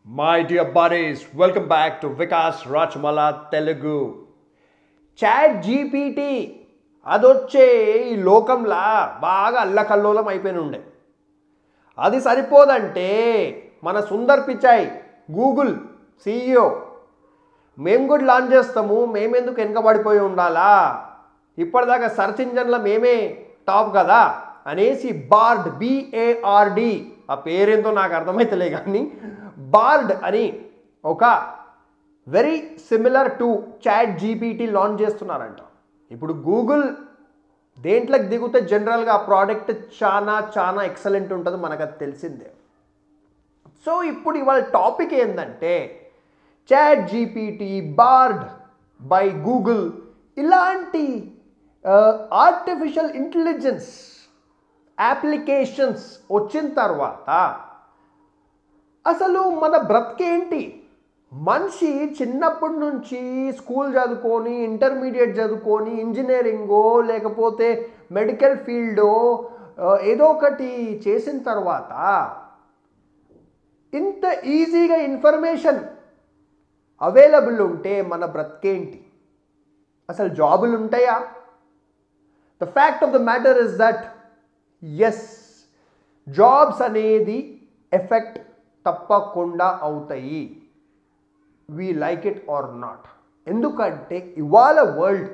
My dear buddies, welcome back to Vikas Rachmala Telugu. ChatGPT అదొచ్చే ఈ లోకంలా బాగా అల్లకల్లోలం అయిపోయిన ఉండే అది సరిపోదంటే మన సుందర్ పిచాయ్ గూగుల్ సీఈఓ మేము కూడా లాంచ్ చేస్తాము మేమెందుకు వెనకబడిపోయి ఉండాలా ఇప్పటిదాకా సర్చ్ ఇంజన్లో మేమే టాప్ కదా అనేసి బార్డ్ బిఏఆర్డి ఆ పేరేంతో నాకు అర్థమైతలే కానీ బార్డ్ అని ఒక very similar to ChatGPT launch చేస్తున్నారంట ఇప్పుడు గూగుల్ దేంట్లోకి దిగితే జనరల్గా ఆ ప్రోడక్ట్ చాలా చాలా ఎక్సలెంట్ ఉంటుంది మనకు అది తెలిసిందే సో ఇప్పుడు ఇవాళ టాపిక్ ఏంటంటే ChatGPT Bard by Google ఇలాంటి ఆర్టిఫిషియల్ ఇంటెలిజెన్స్ అప్లికేషన్స్ వచ్చిన తర్వాత అసలు మన బ్రతికేంటి మనిషి చిన్నప్పటి నుంచి స్కూల్ చదువుకొని ఇంటర్మీడియట్ చదువుకొని ఇంజనీరింగో లేకపోతే మెడికల్ ఫీల్డో ఏదో ఒకటి చేసిన తర్వాత ఇంత ఈజీగా ఇన్ఫర్మేషన్ అవైలబుల్ ఉంటే మన బ్రతికేంటి అసలు జాబులు ఉంటాయా the fact of the matter is that yes jobs అనేది ఎఫెక్ట్ తప్పకుండా అవుతాయి we like it or not ఎందుకంటే ఇవాళ వరల్డ్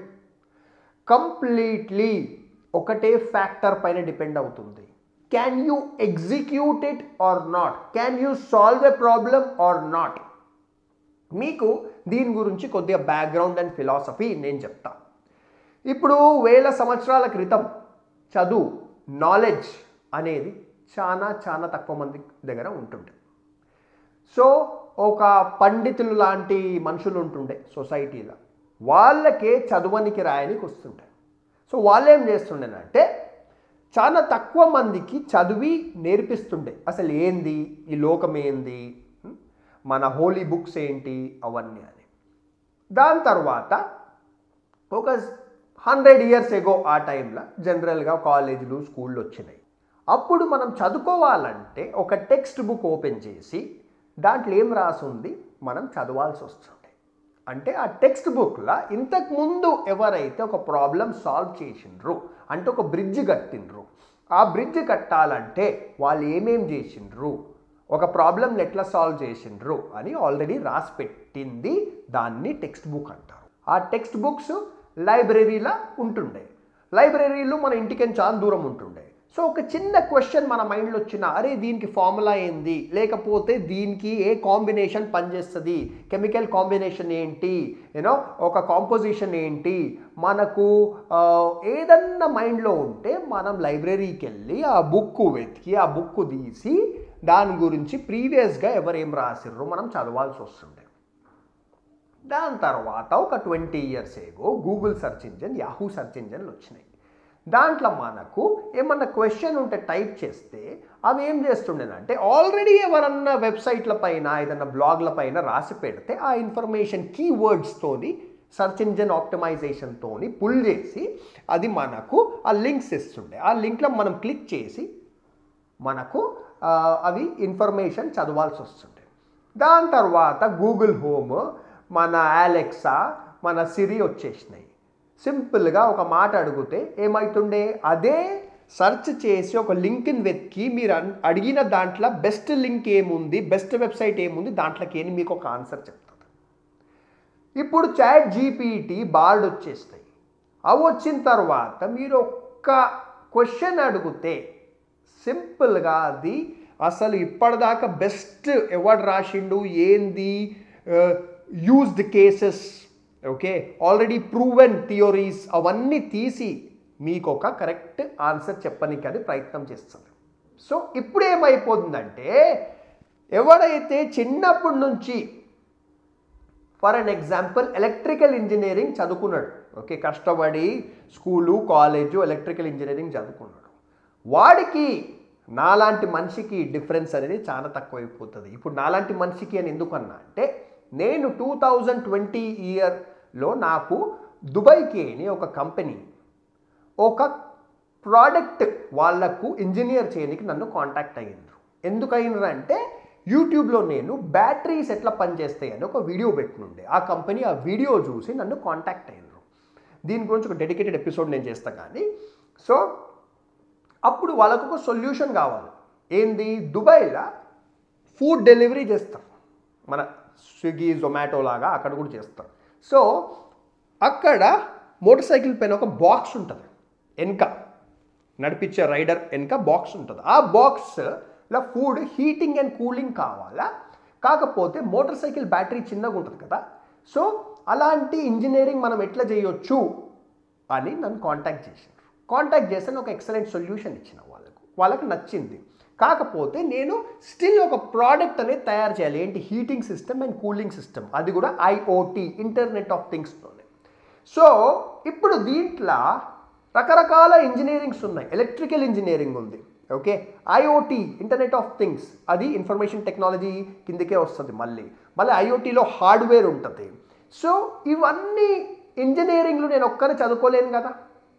కంప్లీట్లీ ఒకటే ఫ్యాక్టర్ పైన డిపెండ్ అవుతుంది can you execute it or not can you solve a problem or not మీకు దీని గురించి కొద్దిగా బ్యాక్గ్రౌండ్ అండ్ ఫిలాసఫీ నేను చెప్తా ఇప్పుడు వేల సంవత్సరాల క్రితం చదువు నాలెడ్జ్ అనేది చాలా చాలా తక్కువ మంది దగ్గర ఉంటుండే సో ఒక పండితులు లాంటి మనుషులు ఉంటుండే సొసైటీలో వాళ్ళకే చదువనికి రాయనికి వస్తుండే సో వాళ్ళు ఏం చేస్తుండేనంటే చాలా తక్కువ మందికి చదివి నేర్పిస్తుండే అసలు ఏంది ఈ లోకం ఏంది మన హోలీ బుక్స్ ఏంటి అవన్నీ అని దాని తర్వాత ఒక హండ్రెడ్ ఇయర్స్ ఎగో ఆ టైంలో జనరల్గా కాలేజీలు స్కూళ్ళు వచ్చినాయి అప్పుడు మనం చదువుకోవాలంటే ఒక టెక్స్ట్ బుక్ ఓపెన్ చేసి దాంట్లో ఏం రాసుంది మనం చదవాల్సి వస్తుంది అంటే ఆ టెక్స్ట్ బుక్లో ఇంతకు ముందు ఎవరైతే ఒక ప్రాబ్లం సాల్వ్ చేసిండ్రు అంటే ఒక బ్రిడ్జ్ కట్టిండ్రు ఆ బ్రిడ్జ్ కట్టాలంటే వాళ్ళు ఏమేం చేసిండ్రు ఒక ప్రాబ్లంని ఎట్లా సాల్వ్ చేసిండ్రు అని ఆల్రెడీ రాసి పెట్టింది దాన్ని టెక్స్ట్ బుక్ అంటారు ఆ టెక్స్ట్ బుక్స్ లైబ్రరీలో ఉంటుండే లైబ్రరీలో మన ఇంటికి చాలా దూరం ఉంటుండే సో ఒక చిన్న క్వశ్చన్ మన మైండ్లో వచ్చిన అరే దీనికి ఫార్ములా ఏంది లేకపోతే దీనికి ఏ కాంబినేషన్ పనిచేస్తుంది కెమికల్ కాంబినేషన్ ఏంటి యూనో ఒక కాంపోజిషన్ ఏంటి మనకు ఏదన్నా మైండ్లో ఉంటే మనం లైబ్రరీకి వెళ్ళి ఆ బుక్ వెతికి ఆ బుక్ తీసి దాని గురించి ప్రీవియస్గా ఎవరేం రాసిర్రో మనం చదవాల్సి వస్తుండే దాని తర్వాత ఒక twenty years ago Google search engine Yahoo search ఇంజన్లు వచ్చినాయి దాంట్లో మనకు ఏమన్నా క్వశ్చన్ ఉంటే టైప్ చేస్తే అవి ఏం చేస్తుండేనంటే ఆల్రెడీ ఎవరన్నా వెబ్సైట్ల పైన ఏదన్నా బ్లాగ్ల పైన రాసి పెడితే ఆ ఇన్ఫర్మేషన్ కీవర్డ్స్తోని సర్చ్ ఇంజన్ ఆప్టిమైజేషన్తోని పుల్ చేసి అది మనకు ఆ లింక్స్ ఇస్తుండే ఆ లింక్లో మనం క్లిక్ చేసి మనకు అవి ఇన్ఫర్మేషన్ చదవాల్సి వస్తుండే దాని తర్వాత గూగుల్ హోమ్ మన అలెక్సా మన సిరి వచ్చేసినాయి సింపుల్గా ఒక మాట అడిగితే ఏమవుతుండే అదే సెర్చ్ చేసి ఒక లింక్ని వెతికి మీరు అడిగిన దాంట్లో బెస్ట్ లింక్ ఏముంది బెస్ట్ వెబ్సైట్ ఏముంది దాంట్లోకి ఏమి మీకు ఒక ఆన్సర్ చెప్తుంది ఇప్పుడు చాట్ జీపీటీ బార్డ్ వచ్చేస్తాయి అవి వచ్చిన తర్వాత మీరు ఒక్క క్వశ్చన్ అడిగితే సింపుల్గా అది అసలు ఇప్పటిదాకా బెస్ట్ ఎవడు రాసిండు ఏంది used cases okay already proven theories అవన్నీ తీసి మీకు ఒక కరెక్ట్ ఆన్సర్ చెప్పడానికి అది ప్రయత్నం చేస్తుంది సో ఇప్పుడు ఏమైపోతుందంటే ఎవడైతే చిన్నప్పటి నుంచి for an example electrical engineering చదువుకున్నాడు ఓకే కష్టపడి స్కూలు కాలేజు ఎలక్ట్రికల్ ఇంజనీరింగ్ చదువుకున్నాడు వాడికి నాలాంటి మనిషికి డిఫరెన్స్ అనేది చాలా తక్కువైపోతుంది ఇప్పుడు నాలాంటి మనిషికి అని ఎందుకన్నా అంటే నేను టూ థౌజండ్ ట్వంటీ ఇయర్లో నాకు దుబాయ్కి అని ఒక కంపెనీ ఒక ప్రోడక్ట్ వాళ్లకు ఇంజనీర్ చేయడానికి నన్ను కాంటాక్ట్ అయ్యిండ్రు ఎందుకు అయినరు అంటే యూట్యూబ్లో నేను బ్యాటరీస్ ఎట్లా పనిచేస్తాయి అని ఒక వీడియో పెట్టినుండే ఆ కంపెనీ ఆ వీడియో చూసి నన్ను కాంటాక్ట్ అయ్యారు దీని గురించి ఒక డెడికేటెడ్ ఎపిసోడ్ నేను చేస్తా కానీ సో అప్పుడు వాళ్ళకు ఒక సొల్యూషన్ కావాలి ఏంది దుబాయ్లో ఫుడ్ డెలివరీ చేస్తారు మన స్విగ్గీ జొమాటో లాగా అక్కడ కూడా చేస్తారు సో అక్కడ మోటార్ సైకిల్ పైన ఒక బాక్స్ ఉంటుంది వెనక నడిపించే రైడర్ వెనక బాక్స్ ఉంటుంది ఆ బాక్స్లో ఫుడ్ హీటింగ్ అండ్ కూలింగ్ కావాలా కాకపోతే మోటార్ సైకిల్ బ్యాటరీ చిన్నగా ఉంటుంది కదా సో అలాంటి ఇంజనీరింగ్ మనం ఎట్లా చేయొచ్చు అని నన్ను కాంటాక్ట్ చేశారు కాంటాక్ట్ చేస్తే ఒక ఎక్సలెంట్ సొల్యూషన్ ఇచ్చిన వాళ్ళకు వాళ్ళకి నచ్చింది కాకపోతే నేను స్టిల్ ఒక ప్రోడక్ట్ అనేది తయారు చేయాలి ఏంటి heating system and cooling system అది కూడా ఐఓటీ ఇంటర్నెట్ ఆఫ్ థింగ్స్తోనే సో ఇప్పుడు దీంట్లో రకరకాల ఇంజనీరింగ్స్ ఉన్నాయి ఎలక్ట్రికల్ ఇంజనీరింగ్ ఉంది okay IoT internet of things అది ఇన్ఫర్మేషన్ టెక్నాలజీ కిందకే వస్తుంది మళ్ళీ మళ్ళీ ఐఓటీలో హార్డ్వేర్ ఉంటుంది సో ఇవన్నీ ఇంజనీరింగ్లు నేను ఒక్కనే చదువుకోలేను కదా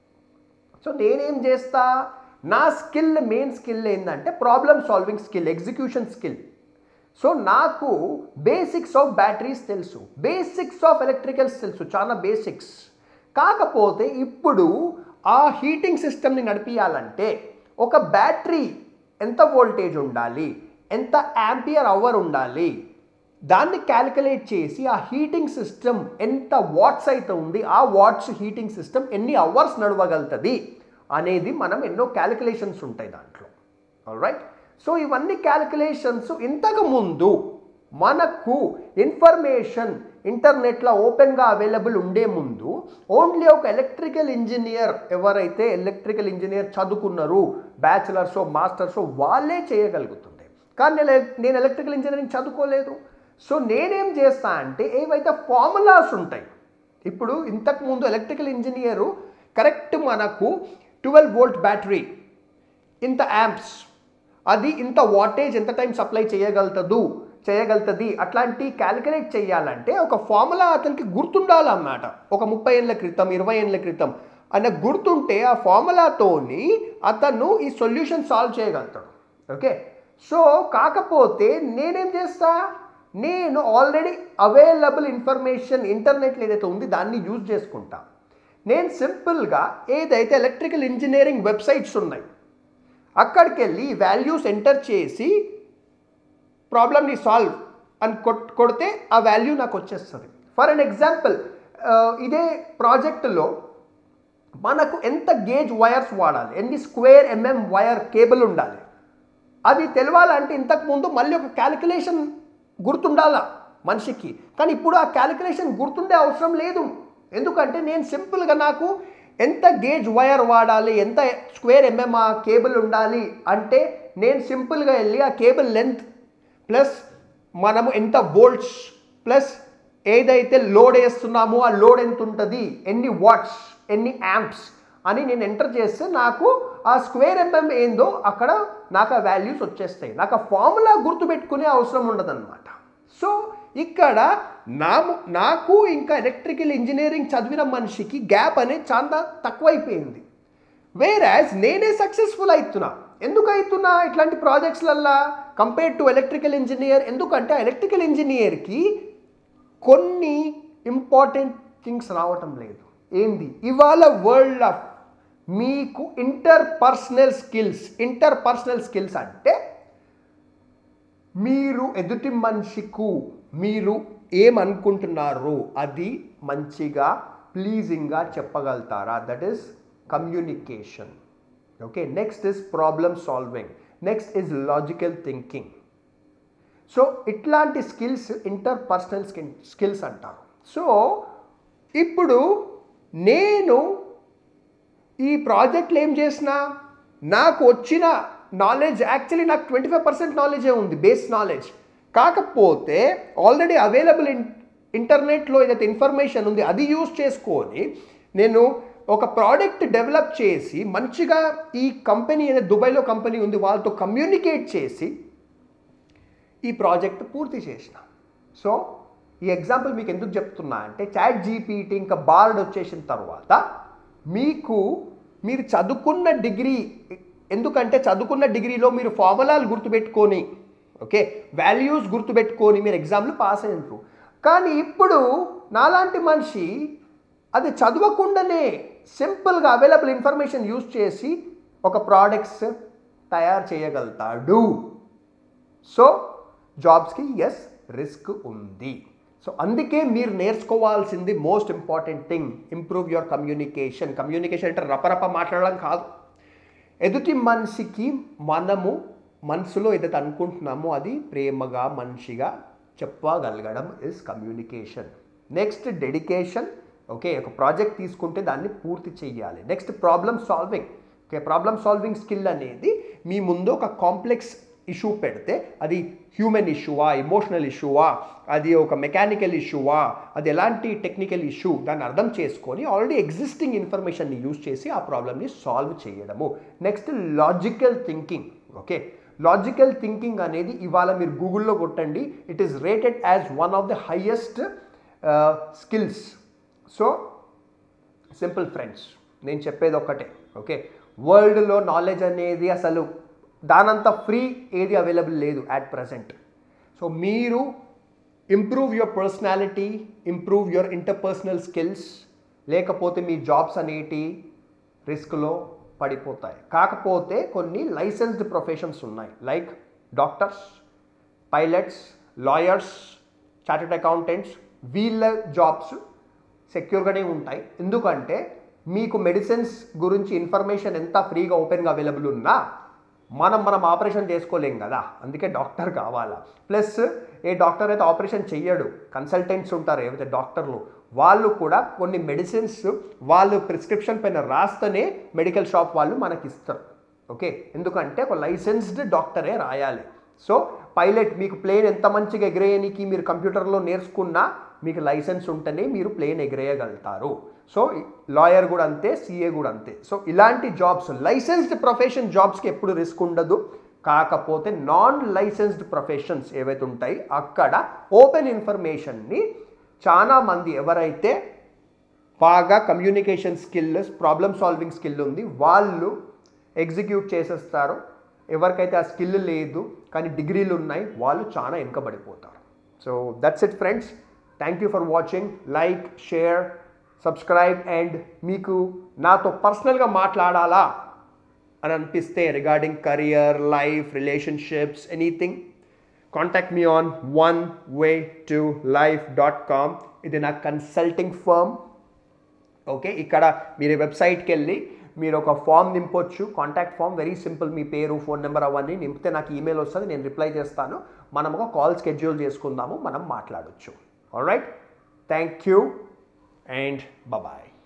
సో నేనేం చేస్తా నా స్కిల్ మెయిన్ స్కిల్ ఏంటంటే problem solving skill execution skill so నాకు బేసిక్స్ ఆఫ్ బ్యాటరీస్ తెలుసు బేసిక్స్ ఆఫ్ ఎలక్ట్రికల్స్ తెలుసు చాలా బేసిక్స్ కాకపోతే ఇప్పుడు ఆ హీటింగ్ సిస్టమ్ని నడిపించాలంటే ఒక బ్యాటరీ ఎంత వోల్టేజ్ ఉండాలి ఎంత యాంపియర్ అవర్ ఉండాలి దాన్ని క్యాలిక్యులేట్ చేసి ఆ హీటింగ్ సిస్టమ్ ఎంత వాట్స్ అయితే ఉంది ఆ వాట్స్ హీటింగ్ సిస్టమ్ ఎన్ని అవర్స్ నడవగలుగుతుంది అనేది మనం ఎన్నో క్యాలిక్యులేషన్స్ ఉంటాయి దాంట్లో రైట్ సో ఇవన్నీ క్యాలిక్యులేషన్స్ ఇంతకు ముందు మనకు ఇన్ఫర్మేషన్ ఇంటర్నెట్లో ఓపెన్గా అవైలబుల్ ఉండే ముందు ఓన్లీ ఒక ఎలక్ట్రికల్ ఇంజనీర్ ఎవరైతే ఎలక్ట్రికల్ ఇంజనీర్ చదువుకున్నారు బ్యాచిలర్స్ మాస్టర్స్ వాళ్ళే చేయగలుగుతుండే కానీ నేను నేను ఎలక్ట్రికల్ ఇంజనీరింగ్ చదువుకోలేదు సో నేనేం చేస్తా అంటే ఏవైతే ఫార్ములాస్ ఉంటాయి ఇప్పుడు ఇంతకు ముందు ఎలక్ట్రికల్ ఇంజనీరు కరెక్ట్ మనకు ట్వెల్వ్ వోల్ట్ బ్యాటరీ ఇంత యాంప్స్ అది ఇంత వాటేజ్ ఎంత టైం సప్లై చేయగలుగుతుంది చేయగలుగుతుంది అట్లాంటి క్యాలిక్యులేట్ చేయాలంటే ఒక ఫార్ములా అతనికి గుర్తుండాలన్నమాట ఒక ముప్పై ఏళ్ళ క్రితం ఇరవై ఏళ్ళ క్రితం అన్న గుర్తుంటే ఆ ఫార్ములాతోని అతను ఈ సొల్యూషన్ సాల్వ్ చేయగలుగుతాడు ఓకే సో కాకపోతే నేనేం చేస్తా నేను ఆల్రెడీ అవైలబుల్ ఇన్ఫర్మేషన్ ఇంటర్నెట్లో ఏదైతే ఉంది దాన్ని యూజ్ చేసుకుంటా నేను సింపుల్గా ఏదైతే ఎలక్ట్రికల్ ఇంజనీరింగ్ వెబ్సైట్స్ ఉన్నాయి అక్కడికి వెళ్ళి వాల్యూస్ ఎంటర్ చేసి ప్రాబ్లమ్ని సాల్వ్ అని కొట్ కొడితే ఆ వాల్యూ నాకు వచ్చేస్తుంది ఫర్ అన్ ఎగ్జాంపుల్ ఇదే ప్రాజెక్టులో మనకు ఎంత గేజ్ వైర్స్ వాడాలి ఎన్ని స్క్వేర్ ఎంఎం వైర్ కేబుల్ ఉండాలి అది తెలవాలంటే ఇంతకుముందు మళ్ళీ ఒక క్యాలిక్యులేషన్ గుర్తుండాలా మనిషికి కానీ ఇప్పుడు ఆ క్యాలిక్యులేషన్ గుర్తుండే అవసరం లేదు ఎందుకంటే నేను సింపుల్గా నాకు ఎంత గేజ్ వైర్ వాడాలి ఎంత స్క్వేర్ ఎంఎం ఆ కేబుల్ ఉండాలి అంటే నేను సింపుల్గా వెళ్ళి ఆ కేబుల్ లెంత్ ప్లస్ మనము ఎంత వోల్ట్స్ ప్లస్ ఏదైతే లోడ్ వేస్తున్నామో ఆ లోడ్ ఎంత ఉంటుంది ఎన్ని వాట్స్ ఎన్ని యాంప్స్ అని నేను ఎంటర్ చేస్తే నాకు ఆ స్క్వేర్ ఎంఎం ఏందో అక్కడ నాకు ఆ వాల్యూస్ వచ్చేస్తాయి నాకు ఆ ఫార్ములా గుర్తుపెట్టుకునే అవసరం ఉండదన్నమాట సో ఇక్కడ నా నాకు ఇంకా ఎలక్ట్రికల్ ఇంజనీరింగ్ చదివిన మనిషికి గ్యాప్ అనేది చాలా తక్కువైపోయింది వేరాజ్ నేనే సక్సెస్ఫుల్ అవుతున్నా ఎందుకు అవుతున్నా ఇట్లాంటి ప్రాజెక్ట్స్లల్లా కంపేర్ టు ఎలక్ట్రికల్ ఇంజనీర్ ఎందుకంటే ఆ ఎలక్ట్రికల్ ఇంజనీర్కి కొన్ని ఇంపార్టెంట్ థింగ్స్ రావటం లేదు ఏంది ఇవాళ వరల్డ్ ఆఫ్ మీకు interpersonal skills interpersonal skills అంటే మీరు ఎదుటి మనిషికు మీరు ఏమనుకుంటున్నారు అది మంచిగా ప్లీజింగ్గా చెప్పగలుగుతారా that is communication okay next is problem solving next is logical thinking so ఇట్లాంటి స్కిల్స్ ఇంటర్ పర్సనల్ స్కిల్స్ అంటారు సో ఇప్పుడు నేను ఈ ప్రాజెక్ట్లో ఏం చేసిన నాకు వచ్చిన నాలెడ్జ్ యాక్చువల్లీ నాకు ట్వంటీ ఫైవ్ పర్సెంట్ నాలెడ్జే ఉంది బేస్ నాలెడ్జ్ కాకపోతే ఆల్రెడీ అవైలబుల్ ఇన్ ఇంటర్నెట్లో ఏదైతే ఇన్ఫర్మేషన్ ఉంది అది యూజ్ చేసుకొని నేను ఒక ప్రోడక్ట్ డెవలప్ చేసి మంచిగా ఈ కంపెనీ ఏదైతే దుబాయ్లో కంపెనీ ఉంది వాళ్ళతో కమ్యూనికేట్ చేసి ఈ ప్రాజెక్ట్ పూర్తి చేసిన సో ఈ ఎగ్జాంపుల్ మీకు ఎందుకు చెప్తున్నా అంటే చాట్ జీపీటీ ఇంకా బార్డ్ వచ్చేసిన తర్వాత మీకు మీరు చదువుకున్న డిగ్రీ ఎందుకంటే చదువుకున్న డిగ్రీలో మీరు ఫార్ములాలు గుర్తుపెట్టుకొని ఓకే వాల్యూస్ గుర్తుపెట్టుకొని మీరు ఎగ్జామ్లు పాస్ అయినరు కానీ ఇప్పుడు నాలాంటి మనిషి అది చదవకుండానే సింపుల్గా అవైలబుల్ ఇన్ఫర్మేషన్ యూజ్ చేసి ఒక ప్రోడక్ట్స్ తయారు చేయగలుగుతాడు సో జాబ్స్కి ఎస్ రిస్క్ ఉంది సో అందుకే మీరు నేర్చుకోవాల్సింది most important thing improve your communication communication అంటే రపరప మాట్లాడడం కాదు ఎదుటి మనిషికి మనము మనసులో ఏదైతే అనుకుంటున్నామో అది ప్రేమగా మనిషిగా చెప్పగలగడం is communication next dedication okay ఒక ప్రాజెక్ట్ తీసుకుంటే దాన్ని పూర్తి చేయాలి next problem solving okay problem solving skill అనేది మీ ముందు ఒక కాంప్లెక్స్ ఇష్యూ పెడితే అది హ్యూమన్ ఇష్యూవా ఎమోషనల్ ఇష్యూవా అది ఒక మెకానికల్ ఇష్యూవా అది ఎలాంటి టెక్నికల్ ఇష్యూ దాన్ని అర్థం చేసుకొని ఆల్రెడీ ఎగ్జిస్టింగ్ ఇన్ఫర్మేషన్ని యూజ్ చేసి ఆ ప్రాబ్లమ్ని సాల్వ్ చేయడము next logical thinking okay logical thinking అనేది ఇవాళ మీరు గూగుల్లో కొట్టండి it is rated as one of the highest skills so simple friends నేను చెప్పేది ఒక్కటే ఓకే వరల్డ్లో నాలెడ్జ్ అనేది అసలు దానంత ఫ్రీ ఏది అవైలబుల్ లేదు యాట్ ప్రజెంట్ సో మీరు improve your personality improve your interpersonal skills లేకపోతే మీ జాబ్స్ అనేటి రిస్క్లో పడిపోతాయి కాకపోతే కొన్ని లైసెన్స్డ్ ప్రొఫెషన్స్ ఉన్నాయి like doctors pilots lawyers chartered accountants వీళ్ళ జాబ్స్ సెక్యూర్గానే ఉంటాయి ఎందుకంటే మీకు మెడిసిన్స్ గురించి ఇన్ఫర్మేషన్ ఎంత ఫ్రీగా ఓపెన్గా అవైలబుల్ ఉన్నా మనం మనం ఆపరేషన్ చేసుకోలేం కదా అందుకే డాక్టర్ కావాలా ప్లస్ ఏ డాక్టర్ అయితే ఆపరేషన్ చెయ్యడు కన్సల్టెంట్స్ ఉంటారు ఏవైతే డాక్టర్లు వాళ్ళు కూడా కొన్ని మెడిసిన్స్ వాళ్ళు ప్రిస్క్రిప్షన్ పైన రాస్తేనే మెడికల్ షాప్ వాళ్ళు మనకి ఇస్తారు ఓకే ఎందుకంటే ఒక లైసెన్స్డ్ డాక్టరే రాయాలి సో పైలట్ మీకు ప్లేన్ ఎంత మంచిగా ఎగిరేయనికి మీరు కంప్యూటర్లో నేర్చుకున్నా మీకు లైసెన్స్ ఉంటేనే మీరు ప్లేన్ ఎగిరేయగలుగుతారు సో లాయర్ కూడా అంతే సిఏ కూడా అంతే సో ఇలాంటి జాబ్స్ లైసెన్స్డ్ ప్రొఫెషన్ జాబ్స్కి ఎప్పుడు రిస్క్ ఉండదు కాకపోతే నాన్ లైసెన్స్డ్ ప్రొఫెషన్స్ ఏవైతే ఉంటాయి అక్కడ ఓపెన్ ఇన్ఫర్మేషన్ని చాలా మంది ఎవరైతే బాగా communication skill problem solving skill ఉంది వాళ్ళు ఎగ్జిక్యూట్ చేసేస్తారు ఎవరికైతే ఆ స్కిల్ లేదు కానీ డిగ్రీలు ఉన్నాయి వాళ్ళు చాలా వెనుకబడిపోతారు so that's it friends thank you for watching like share subscribe and మీకు నాతో పర్సనల్గా మాట్లాడాలా అని అనిపిస్తే regarding career life relationships anything contact me on one way to life dot com ఇది నా కన్సల్టింగ్ ఫర్మ్ ఓకే ఇక్కడ మీరు వెబ్సైట్కి వెళ్ళి మీరు ఒక ఫామ్ నింపొచ్చు కాంటాక్ట్ ఫామ్ వెరీ సింపుల్ మీ పేరు ఫోన్ నెంబర్ అవన్నీ నింపితే నాకు ఈమెయిల్ వస్తుంది నేను రిప్లై చేస్తాను మనం ఒక కాల్ స్కెడ్యూల్ చేసుకుందాము మనం మాట్లాడొచ్చు all right thank you and bye